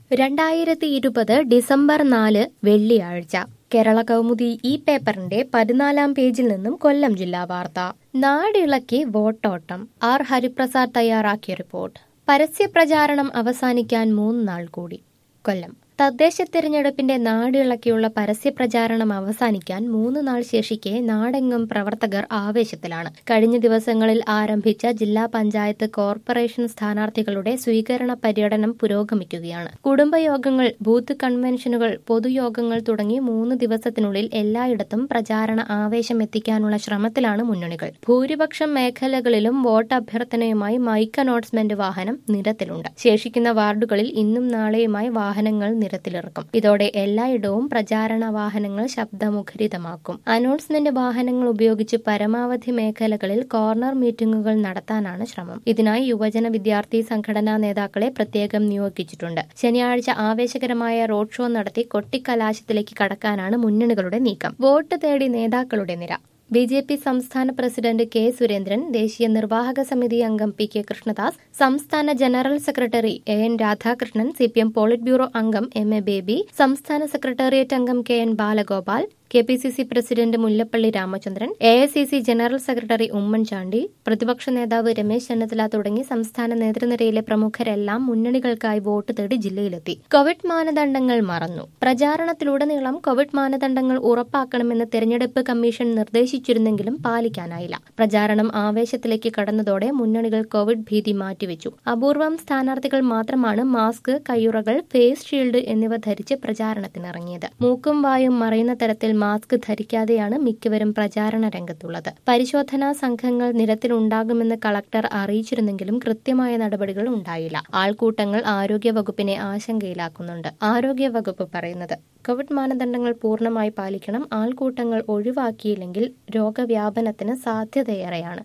രണ്ടായിരത്തി ഇരുപത് ഡിസംബർ നാല് വെള്ളിയാഴ്ച കേരള കൗമുദി ഈ പേപ്പറിന്റെ പതിനാലാം പേജിൽ നിന്നും കൊല്ലം ജില്ലാ വാർത്ത നാടിളക്കി വോട്ടോട്ടം ആർ ഹരിപ്രസാദ് തയ്യാറാക്കിയ റിപ്പോർട്ട് പരസ്യപ്രചാരണം അവസാനിക്കാൻ മൂന്ന് നാൾ കൂടി കൊല്ലം തദ്ദേശ തെരഞ്ഞെടുപ്പിന്റെ നാടിളക്കിയുള്ള പരസ്യപ്രചാരണം അവസാനിക്കാൻ മൂന്ന് നാൾ ശേഷിക്കെ നാടെങ്ങും പ്രവർത്തകർ ആവേശത്തിലാണ് കഴിഞ്ഞ ദിവസങ്ങളിൽ ആരംഭിച്ച ജില്ലാ പഞ്ചായത്ത് കോർപ്പറേഷൻ സ്ഥാനാർത്ഥികളുടെ സ്വീകരണ പര്യടനം പുരോഗമിക്കുകയാണ് കുടുംബയോഗങ്ങൾ ബൂത്ത് കൺവെൻഷനുകൾ പൊതുയോഗങ്ങൾ തുടങ്ങി മൂന്ന് ദിവസത്തിനുള്ളിൽ എല്ലായിടത്തും പ്രചാരണ ആവേശം എത്തിക്കാനുള്ള ശ്രമത്തിലാണ് മുന്നണികൾ ഭൂരിപക്ഷം മേഖലകളിലും വോട്ട് അഭ്യർത്ഥനയുമായി മൈക്ക് അനൗൺസ്മെന്റ് വാഹനം നിരത്തിലുണ്ട് ശേഷിക്കുന്ന വാർഡുകളിൽ ഇന്നും നാളെയുമായി വാഹനങ്ങൾ നിരത്തിലിറക്കും ഇതോടെ എല്ലായിടവും പ്രചാരണ വാഹനങ്ങൾ ശബ്ദമുഖരിതമാക്കും അനൗൺസ്മെന്റ് വാഹനങ്ങൾ ഉപയോഗിച്ച് പരമാവധി മേഖലകളിൽ കോർണർ മീറ്റിംഗുകൾ നടത്താനാണ് ശ്രമം ഇതിനായി യുവജന വിദ്യാർത്ഥി സംഘടനാ നേതാക്കളെ പ്രത്യേകം നിയോഗിച്ചിട്ടുണ്ട് ശനിയാഴ്ച ആവേശകരമായ റോഡ് ഷോ നടത്തി കൊട്ടിക്കലാശത്തിലേക്ക് കടക്കാനാണ് മുന്നണികളുടെ നീക്കം വോട്ട് തേടി നേതാക്കളുടെ നിര ബി ജെ പി സംസ്ഥാന പ്രസിഡന്റ് കെ സുരേന്ദ്രൻ ദേശീയ നിർവാഹക സമിതി അംഗം പി കെ കൃഷ്ണദാസ് സംസ്ഥാന general secretary A N Radhakrishnan C P M politburo അംഗം എം എ ബേബി സംസ്ഥാന സെക്രട്ടേറിയറ്റ് അംഗം K N Balagopal K P C C president Mullappally Ramachandran A I C C general secretary Oommen Chandy പ്രതിപക്ഷ നേതാവ് രമേശ് ചെന്നിത്തല തുടങ്ങി സംസ്ഥാന നേതൃനിരയിലെ പ്രമുഖരെല്ലാം മുന്നണികൾക്കായി വോട്ട് തേടി ജില്ലയിലെത്തി കോവിഡ് മാനദണ്ഡങ്ങൾ മറന്നു പ്രചാരണത്തിലുടനീളം കോവിഡ് മാനദണ്ഡങ്ങൾ ഉറപ്പാക്കണമെന്ന് തെരഞ്ഞെടുപ്പ് കമ്മീഷൻ നിർദ്ദേശിച്ചിരുന്നെങ്കിലും പാലിക്കാനായില്ല പ്രചാരണം ആവേശത്തിലേക്ക് കടന്നതോടെ മുന്നണികൾ കോവിഡ് ഭീതി മാറ്റിവെച്ചു അപൂർവം സ്ഥാനാർത്ഥികൾ മാത്രമാണ് മാസ്ക് കയ്യുറകൾ ഫേസ് ഷീൽഡ് എന്നിവ ധരിച്ച് പ്രചാരണത്തിനിറങ്ങിയത് മൂക്കും വായും മറയുന്ന തരത്തിൽ മാസ്ക് ധരിക്കാതെയാണ് മിക്കവരും പ്രചാരണ രംഗത്തുള്ളത് പരിശോധനാ സംഘങ്ങൾ നിരത്തിലുണ്ടാകുമെന്ന് കളക്ടർ അറിയിച്ചിരുന്നെങ്കിലും കൃത്യമായ നടപടികൾ ഉണ്ടായില്ല ആൾക്കൂട്ടങ്ങൾ ആരോഗ്യവകുപ്പിനെ ആശങ്കയിലാക്കുന്നുണ്ട് ആരോഗ്യവകുപ്പ് പറയുന്നത് കോവിഡ് മാനദണ്ഡങ്ങൾ പൂർണ്ണമായി പാലിക്കണം ആൾക്കൂട്ടങ്ങൾ ഒഴിവാക്കിയില്ലെങ്കിൽ രോഗവ്യാപനത്തിന് സാധ്യതയേറെയാണ്